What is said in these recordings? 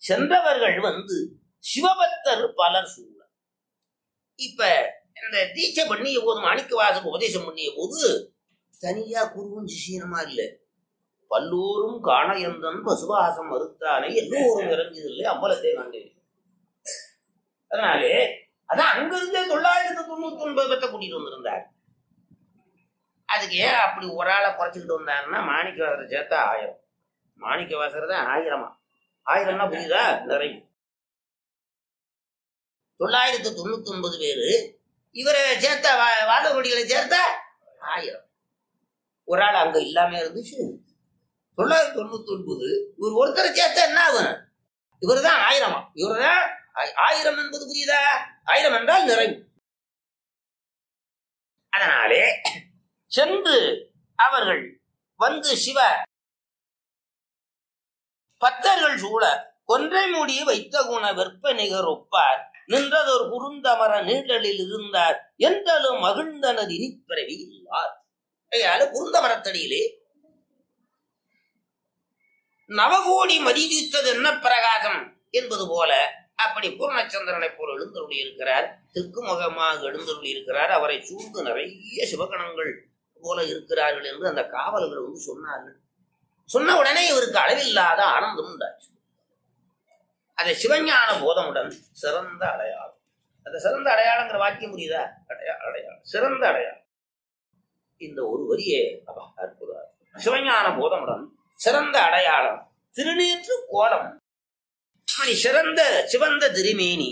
சென்றவர்கள் வந்து சிவபக்தர் பலர் சூழ இப்ப இந்த தீட்சை பண்ணிய போது மாணிக்க வாசக உபதேசம் பண்ணிய போது தனியா குருவும் சிஷியனுமா இல்ல பல்லோரும் காண எந்தன் பசுவாசம் மறுத்தானே எல்லோரும் இறங்கியது இல்லை அம்பலத்தை கண்டேன் அதனாலே அதான் அங்கிருந்தே தொள்ளாயிரத்தி தொண்ணூத்தி ஒன்பது பேர்த்த கூட்டிட்டு வந்திருந்தார் அதுக்கு ஏன் அப்படி ஒரு ஆளை குறைச்சிக்கிட்டு வந்தாருன்னா மாணிக்க வாசரை சேர்த்தா ஆயிரம் மாணிக்க வாசர் தான் ஆயிரமா ஆயிரம்னா புரியுதா நிறைய தொள்ளாயிரத்தி தொண்ணூத்தி ஒன்பது பேரு இவரை சேர்த்த வா- வாதகுடிகளை சேர்த்தா ஆயிரம் ஒரு ஆள் அங்க இல்லாம இருந்துச்சு தொள்ளாயிரத்தி தொண்ணூத்தி ஒன்பது இவர் ஒருத்தரை சேர்த்தா என்ன ஆகும் இவர் தான் ஆயிரமா இவர் தான் ஆயிரம் என்பது புரியுதா ஆயிரம் என்றால் நிறைவு அதனாலே சென்று அவர்கள் வந்து சிவ பத்தர்கள் சூழ கொன்றை மூடி வைத்த குண வெற்ப நிகர் ஒப்பார் நின்றதொரு குறுந்தமர நீழலில் இருந்தார் என்றலும் மகிழ்ந்தனர் இனிப்பிறவி இல்லார் ஐயால குறுந்தமரத்தடியிலே நவகோடி மதிவித்தது என்ன பிரகாசம் என்பது போல அப்படி பூர்ணச்சந்திரனை போல எழுந்தருளி இருக்கிறார் தெற்கு முகமாக எழுந்தருளி இருக்கிறார் அவரை சூழ்ந்து நிறைய சிவகணங்கள் போல இருக்கிறார்கள் என்று அந்த காவலர்கள் வந்து சொன்னார்கள் சொன்ன உடனே இவருக்கு அளவில்லாத ஆனந்தம் உண்டாச்சு அதை சிவஞான போதமுடன் சிறந்த அடையாளம் அந்த சிறந்த அடையாளங்கிற வாக்கியம் புரியுதா அடையா அடையாளம் சிறந்த அடையாளம் இந்த ஒரு வரியே அப்பா அற்புதம் சிவஞான போதமுடன் சிறந்த அடையாளம் திருநீற்று கோலம் அப்படி சிறந்த சிவந்த திருமேனி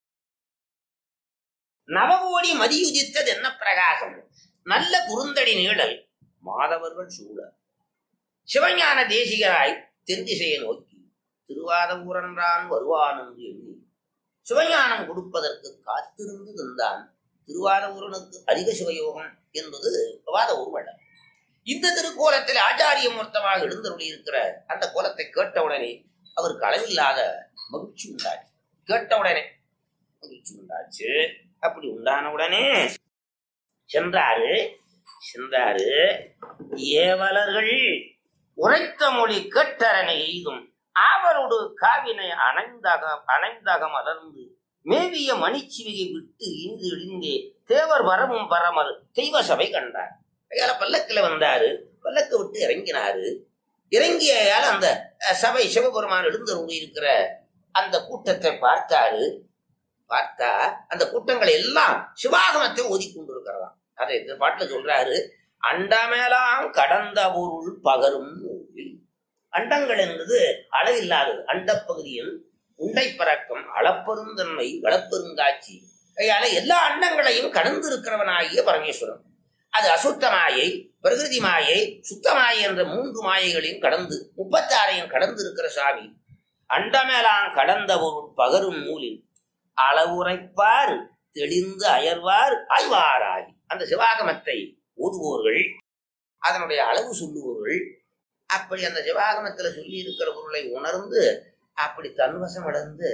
நவகோடி மதியுதித்தது என்ன பிரகாசம் நல்ல குறுந்தடி நீழல் மாதவர்கள் சூழ சிவஞான தேசிகராய் தென் திசையை நோக்கி திருவாதபூரன்றான் வருவான் என்று எண்ணி சிவஞானம் கொடுப்பதற்கு காத்திருந்து தந்தான் திருவாதபூரனுக்கு அதிக சிவயோகம் என்பது வாத உருவடம் இந்த திருக்கோலத்தில் ஆச்சாரிய மூர்த்தமாக எழுந்தருளி இருக்கிற அந்த கோலத்தை கேட்டவுடனே அவருக்கு அளவில்லாத மகிழ்ச்சி உண்டாச்சு கேட்டவுடனே மகிழ்ச்சி உண்டாச்சு அப்படி உண்டான உடனே சென்றாரு சென்றாரு ஏவலர்கள் உரைத்த மொழி கேட்டரனை எய்தும் ஆவரோடு காவினை அணைந்தக அணைந்தக மலர்ந்து மேவிய மணிச்சிவிகை விட்டு இந்து இழிந்தே தேவர் வரமும் பரமல் தெய்வ சபை கண்டார் ஐயால பல்லக்கில் வந்தாரு பல்லக்கு விட்டு இறங்கினாரு இறங்கியால் அந்த அஹ், சபை சிவபெருமான் எழுந்தருளி இருக்கிற அந்த கூட்டத்தை பார்த்தாரு பார்த்தா அந்த கூட்டங்கள் எல்லாம் சிவாகமத்தை ஓதி கொண்டிருக்கிறதாம் அதை இந்த பாட்டுல சொல்றாரு அண்டமேலாம் கடந்த பொருள் பகரும் நூலில் அண்டங்கள் என்பது அளவில்லாதது அண்டப்பகுதியில் உண்டை பறக்கம் அளப்பெருந்தன்மை வளப்பெருங்காட்சி கையால எல்லா அண்டங்களையும் கடந்து இருக்கிறவனாகிய பரமேஸ்வரன் அது அசுத்த மாயை பிரகிருதி மாயை சுத்த மாயை என்ற மூன்று மாயைகளையும் கடந்து முப்பத்தாறையும் கடந்து இருக்கிற சாமி அண்டமேலாம் கடந்த பொருள் பகரும் நூலில் அளவுரைப்பார் தெளிந்து அயர்வார் ஆய்வாராய் அந்த சிவாகமத்தை ஓதுவோர்கள் அதனுடைய அளவு சொல்லுவோர்கள் அப்படி அந்த சிவாகமத்துல சொல்லி இருக்கிற பொருளை உணர்ந்து அப்படி தன்வசம் அடைந்து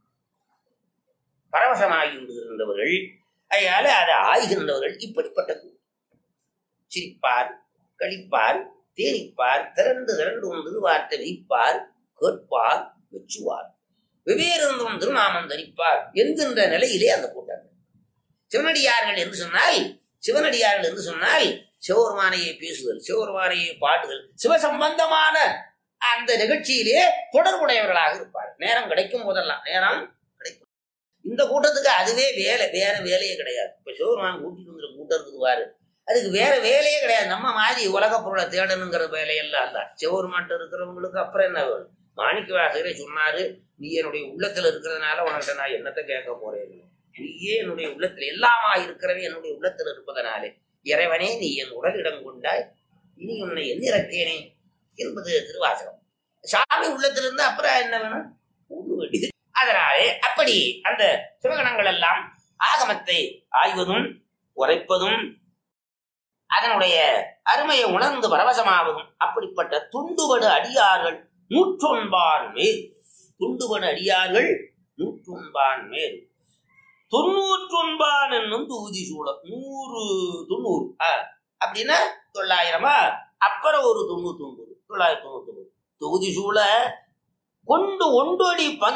பரவசமாகி விடுகின்றவர்கள் அதனால அதை ஆய்கின்றவர்கள் இப்படிப்பட்ட கூட்டம். சிரிப்பார் கழிப்பார் தேனிப்பார் திரண்டு திரண்டு ஒன்று வார்த்தை விரிப்பார் கேட்பார் மெச்சுவார் வெவ்வேறு திருநாமம் தரிப்பார் என்கின்ற நிலையிலே அந்த கூட்டங்கள் சிவனடியார்கள் என்று சொன்னால் சிவனடியார்கள் என்று சொன்னால் சிவபெருமானையை பேசுதல் சிவபெருமானையை பாடுதல் சிவசம்பந்தமான அந்த நிகழ்ச்சியிலே தொடர்புடையவர்களாக இருப்பார் நேரம் கிடைக்கும் போதெல்லாம் நேரம் கிடைக்கும் இந்த கூட்டத்துக்கு அதுவே வேலை வேற வேலையே கிடையாது இப்ப சிவபெருமான் கூட்டிட்டு வந்துற கூட்டம் இருக்குது பாரு அதுக்கு வேற வேலையே கிடையாது நம்ம மாதிரி உலக பொருளை தேடணுங்கிற வேலையெல்லாம் அல்ல சிவபெருமான்ட்ட இருக்கிறவங்களுக்கு அப்புறம் என்ன வேணும் மாணிக்க வாசகரே சொன்னாரு நீ என்னுடைய உள்ளத்துல இருக்கிறதுனால உனக்கிட்ட நான் என்னத்தை கேட்க போறேன் நீயே என்னுடைய உள்ளத்துல எல்லாமா இருக்கிறவே என்னுடைய உள்ளத்துல இருப்பதனாலே இறைவனே நீ என் உடலிடம் கொண்டாய் இனி உன்னை எண்ணிறக்கேனே என்பது திருவாசகம் சாமி உள்ளத்துல இருந்து அப்புறம் என்ன வேணும் ஒண்ணு வேண்டியது அதனாலே அப்படி அந்த சிவகணங்கள் எல்லாம் ஆகமத்தை ஆய்வதும் உரைப்பதும் அதனுடைய அருமையை உணர்ந்து பரவசமாவதும் அப்படிப்பட்ட துண்டுபடு அடியார்கள் நூற்றொன்பான் மேல் துண்டுபடு அடியார்கள் நூற்றொன்பான் மேல் தொண்ணூற்றொன்பான் என்னும் தொகுதி சூழல் நூறு தொண்ணூறு ஆ, அப்படின்னா தொள்ளாயிரமா அப்புறம் ஒரு தொண்ணூத்தி ஒன்பது தொள்ளாயிரத்தி தொண்ணூத்தி ஒன்பது தொகுதி சூழ கொண்டு ஒன்றடி பங்கு